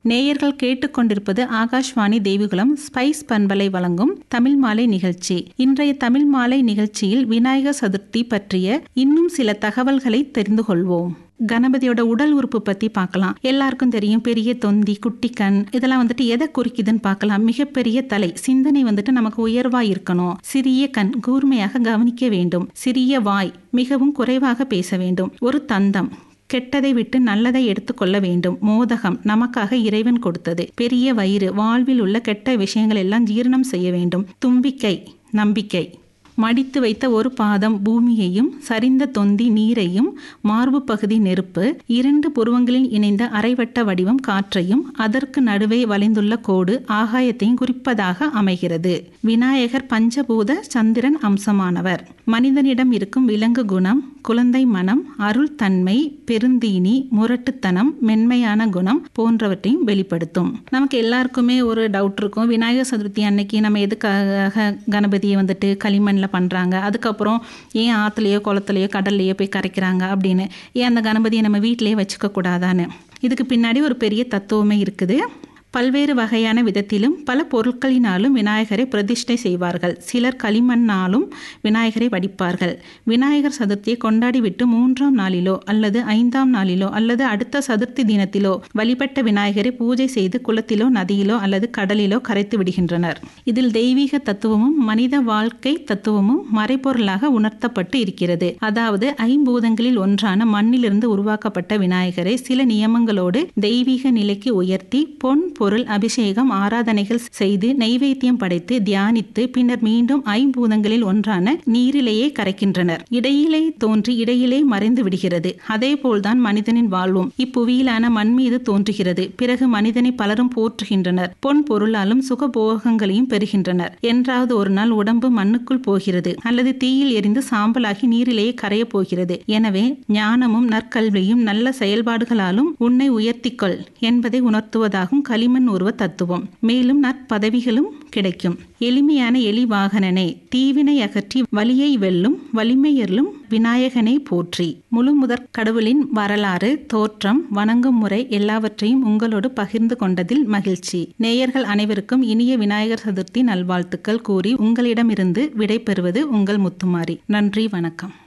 நேயர்கள் கேட்டுக்கொண்டிருப்பது ஆகாஷ்வாணி தேவிகுலம் ஸ்பைஸ் பண்பலை வழங்கும் தமிழ் மாலை நிகழ்ச்சி இன்றைய தமிழ் மாலை நிகழ்ச்சியில் விநாயகர் சதுர்த்தி பற்றிய இன்னும் சில தகவல்களை தெரிந்து கொள்வோம் கணபதியோட உடல் உறுப்பு பத்தி பார்க்கலாம் எல்லாருக்கும் தெரியும் பெரிய தொந்தி குட்டி கண் இதெல்லாம் வந்துட்டு எதை குறிக்குதுன்னு பார்க்கலாம் மிகப்பெரிய தலை சிந்தனை வந்துட்டு நமக்கு உயர்வா இருக்கணும் சிறிய கண் கூர்மையாக கவனிக்க வேண்டும் சிறிய வாய் மிகவும் குறைவாக பேச வேண்டும் ஒரு தந்தம் கெட்டதை விட்டு நல்லதை எடுத்துக்கொள்ள வேண்டும் மோதகம் நமக்காக இறைவன் கொடுத்தது பெரிய வயிறு வாழ்வில் உள்ள கெட்ட விஷயங்கள் எல்லாம் ஜீரணம் செய்ய வேண்டும் தும்பிக்கை நம்பிக்கை மடித்து வைத்த ஒரு பாதம் பூமியையும் சரிந்த தொந்தி நீரையும் மார்பு பகுதி நெருப்பு இரண்டு புருவங்களில் இணைந்த அரைவட்ட வடிவம் காற்றையும் அதற்கு நடுவே வளைந்துள்ள கோடு ஆகாயத்தையும் குறிப்பதாக அமைகிறது விநாயகர் பஞ்சபூத சந்திரன் அம்சமானவர் மனிதனிடம் இருக்கும் விலங்கு குணம் குழந்தை மனம் அருள் தன்மை பெருந்தீனி முரட்டுத்தனம் மென்மையான குணம் போன்றவற்றையும் வெளிப்படுத்தும் நமக்கு எல்லாருக்குமே ஒரு டவுட் இருக்கும் விநாயகர் சதுர்த்தி அன்னைக்கு நம்ம எதுக்காக கணபதியை வந்துட்டு களிமண்ணில் பண்ணுறாங்க அதுக்கப்புறம் ஏன் ஆற்றுலையோ குளத்துலையோ கடல்லையோ போய் கரைக்கிறாங்க அப்படின்னு ஏன் அந்த கணபதியை நம்ம வீட்டிலேயே வச்சுக்க கூடாதான்னு இதுக்கு பின்னாடி ஒரு பெரிய தத்துவமே இருக்குது பல்வேறு வகையான விதத்திலும் பல பொருட்களினாலும் விநாயகரை பிரதிஷ்டை செய்வார்கள் சிலர் களிமண்ணாலும் விநாயகரை வடிப்பார்கள் விநாயகர் சதுர்த்தியை கொண்டாடிவிட்டு மூன்றாம் நாளிலோ அல்லது ஐந்தாம் நாளிலோ அல்லது அடுத்த சதுர்த்தி தினத்திலோ வழிபட்ட விநாயகரை பூஜை செய்து குளத்திலோ நதியிலோ அல்லது கடலிலோ கரைத்து விடுகின்றனர் இதில் தெய்வீக தத்துவமும் மனித வாழ்க்கை தத்துவமும் மறைபொருளாக உணர்த்தப்பட்டு இருக்கிறது அதாவது ஐம்பூதங்களில் ஒன்றான மண்ணிலிருந்து உருவாக்கப்பட்ட விநாயகரை சில நியமங்களோடு தெய்வீக நிலைக்கு உயர்த்தி பொன் பொருள் அபிஷேகம் ஆராதனைகள் செய்து நைவேத்தியம் படைத்து தியானித்து பின்னர் மீண்டும் ஐம்பூதங்களில் ஒன்றான நீரிலேயே கரைக்கின்றனர் இடையிலே தோன்றி இடையிலே மறைந்து விடுகிறது அதே போல்தான் மனிதனின் வாழ்வும் இப்புவியிலான மண் மீது தோன்றுகிறது பிறகு மனிதனை பலரும் போற்றுகின்றனர் பொன் பொருளாலும் சுகபோகங்களையும் பெறுகின்றனர் என்றாவது ஒரு நாள் உடம்பு மண்ணுக்குள் போகிறது அல்லது தீயில் எரிந்து சாம்பலாகி நீரிலேயே கரையப் போகிறது எனவே ஞானமும் நற்கல்வியும் நல்ல செயல்பாடுகளாலும் உன்னை உயர்த்திக்கொள் என்பதை உணர்த்துவதாகும் களிமண் உருவ தத்துவம் மேலும் நற்பதவிகளும் கிடைக்கும் எளிமையான எலி வாகனனே தீவினை அகற்றி வலியை வெல்லும் வலிமையர்களும் விநாயகனை போற்றி முழு முதற் கடவுளின் வரலாறு தோற்றம் வணங்கும் முறை எல்லாவற்றையும் உங்களோடு பகிர்ந்து கொண்டதில் மகிழ்ச்சி நேயர்கள் அனைவருக்கும் இனிய விநாயகர் சதுர்த்தி நல்வாழ்த்துக்கள் கூறி உங்களிடமிருந்து விடை பெறுவது உங்கள் முத்துமாரி நன்றி வணக்கம்